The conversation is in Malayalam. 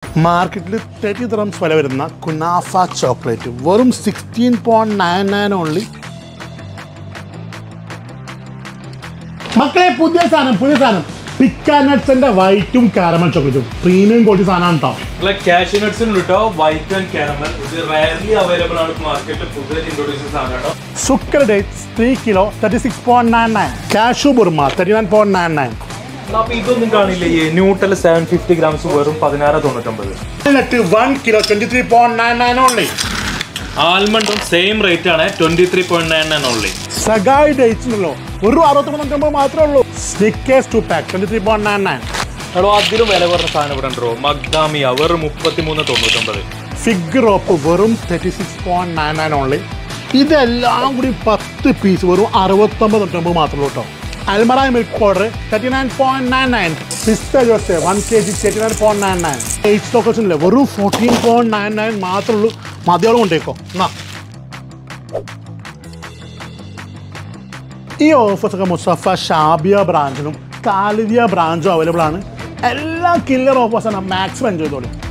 മാർക്കറ്റിൽ തേർട്ടി ദ്രംസ് വില വരുന്ന കുനാഫ ചോക്ലേറ്റ് വെറും sixteen point nine nine only മക്കളെ പുതിയ സാധനം പുതിയ സാധനം പിക്കാനട്സിന്റെ വൈറ്റും കാരമൽ ചോക്ലേറ്റും പ്രീമിയം ക്വാളിറ്റി സാധനമാണ് കേട്ടോ നമ്മളെ കാഷ്യൂ നട്ട്സിന് കേട്ടോ വൈറ്റ് ആൻഡ് കാരമൽ ഇത് റയർലി അവൈലബിൾ ആണ് മാർക്കറ്റിൽ പുതിയ ഇൻട്രോഡ്യൂസ് സാധനം കേട്ടോ സുക്കർ dates three kilo thirty six point nine nine cashew Burma thirty nine point nine nine അപ്പൊ ഇതൊന്നും കാണില്ല ഈ ന്യൂട്ടൽ സെവൻ ഫിഫ്റ്റി ഗ്രാംസ് വെറും പതിനാറ് തൊണ്ണൂറ്റൊമ്പത് nut one kilo twenty three point nine nine only ആൽമണ്ടും സെയിം റേറ്റ് ആണ് twenty three point nine nine only സഗായി ഡേറ്റ്സ് ഉണ്ടല്ലോ ഒരു അറുപത്തി മൂന്നൂറ്റമ്പത് മാത്രമേ ഉള്ളൂ Snickers two pack twenty three point nine nine എടോ അതിലും വില കുറഞ്ഞ സാധനം ഇവിടെ ഉണ്ടോ മഗ്ദാമിയ വെറും മുപ്പത്തി മൂന്ന് തൊണ്ണൂറ്റൊമ്പത് ഫിഗ് റോപ്പ് വെറും thirty six point nine nine only ഇതെല്ലാം കൂടി പത്ത് പീസ് വെറും അറുപത്തൊമ്പത് തൊണ്ണൂറ്റൊമ്പത് മാത്രമേ ഉള്ളൂ കേട്ടോ Almarai milk powder thirty nine point nine nine പിസ്ത ജോസ് one K G thirty nine point nine nine eight സ്റ്റോക്കേഴ്സ് ഇല്ല വെറും ഫോർട്ടീൻ പോയിന്റ് നയൻ നയൻ മാത്രമേ ഉള്ളൂ മതിയോളം കൊണ്ടേക്കോ എന്നാ ഈ ഓഫേഴ്സ് ഒക്കെ മുസഫ ഷാബിയ ബ്രാഞ്ചിനും കാലിദിയ ബ്രാഞ്ചും അവൈലബിൾ ആണ് എല്ലാ കില്ലർ ഓഫേഴ്സാണ് മാക്സിമം എൻജോയ് ചെയ്തോളൂ